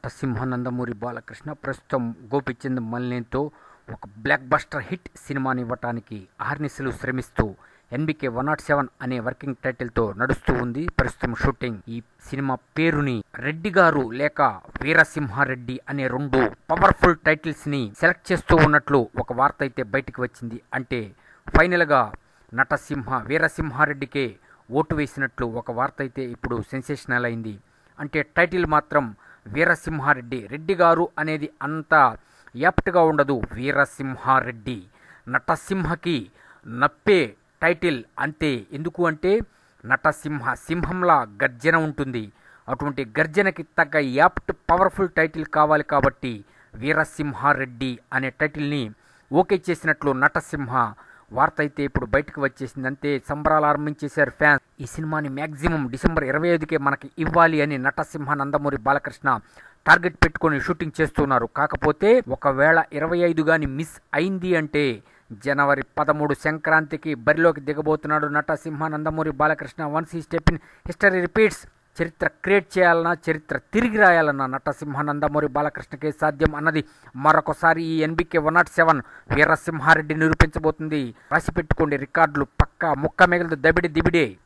సింహానందమూరి బాలకృష్ణ ప్రస్తుతం గోపిచంద్ మల్నేతో ఒక block buster hit సినిమాని ఇవ్వటానికి ఆర్నిసలు శ్రమిస్తూ ఎన్బికే వన్ నాట్ సెవెన్ అనే వర్కింగ్ టైటిల్తో నడుస్తూ ఉంది ప్రస్తుతం షూటింగ్ ఈ సినిమా పేరుని రెడ్డి గారు లేక వీరసింహారెడ్డి అనే రెండు పవర్ఫుల్ టైటిల్స్ ని సెలెక్ట్ చేస్తూ ఉన్నట్లు ఒక వార్త అయితే బయటికి వచ్చింది అంటే ఫైనల్ గా నటసింహ వీరసింహారెడ్డికే ఓటు వేసినట్లు ఒక వార్త అయితే ఇప్పుడు సెన్సేషనల్ అయింది అంటే టైటిల్ మాత్రం వీరసింహారెడ్డి రెడ్డి గారు అనేది అంత యాప్ట్గా ఉండదు వీరసింహారెడ్డి నటసింహకి నప్పే టైటిల్ అంతే ఎందుకు అంటే నటసింహ సింహంలా గర్జన ఉంటుంది అటువంటి గర్జనకి తగ్గ యాప్ట్ పవర్ఫుల్ టైటిల్ కావాలి కాబట్టి వీరసింహారెడ్డి అనే టైటిల్ని ఓకే చేసినట్లు నటసింహ వార్త అయితే ఇప్పుడు బయటకు వచ్చేసింది అంతే సంబరాలు ఆరంభించేశారు ఫ్యాన్స్ ఈ సినిమాని మ్యాక్సిమం డిసెంబర్ ఇరవై ఐదుకే మనకి ఇవ్వాలి అని నటసింహ నందమూరి బాలకృష్ణ టార్గెట్ పెట్టుకొని షూటింగ్ చేస్తున్నారు కాకపోతే ఒకవేళ ఇరవై ఐదు గాని మిస్ అయింది అంటే జనవరి పదమూడు సంక్రాంతికి బరిలోకి దిగబోతున్నాడు నటసింహ నందమూరి బాలకృష్ణ వన్స్ ఈ స్టెప్ ఇన్ హిస్టరీ రిపీట్స్ చరిత్ర క్రియేట్ చేయాలన్నా చరిత్ర తిరిగి రాయాలన్నా నటసింహ నందమూరి బాలకృష్ణకే సాధ్యం అన్నది మరొకసారి ఈ NBK one nought seven Veera Simha Reddy నిరూపించబోతుంది రాసి పెట్టుకోండి రికార్డులు పక్క ముక్క మిగిలిన దబిడి దిబిడే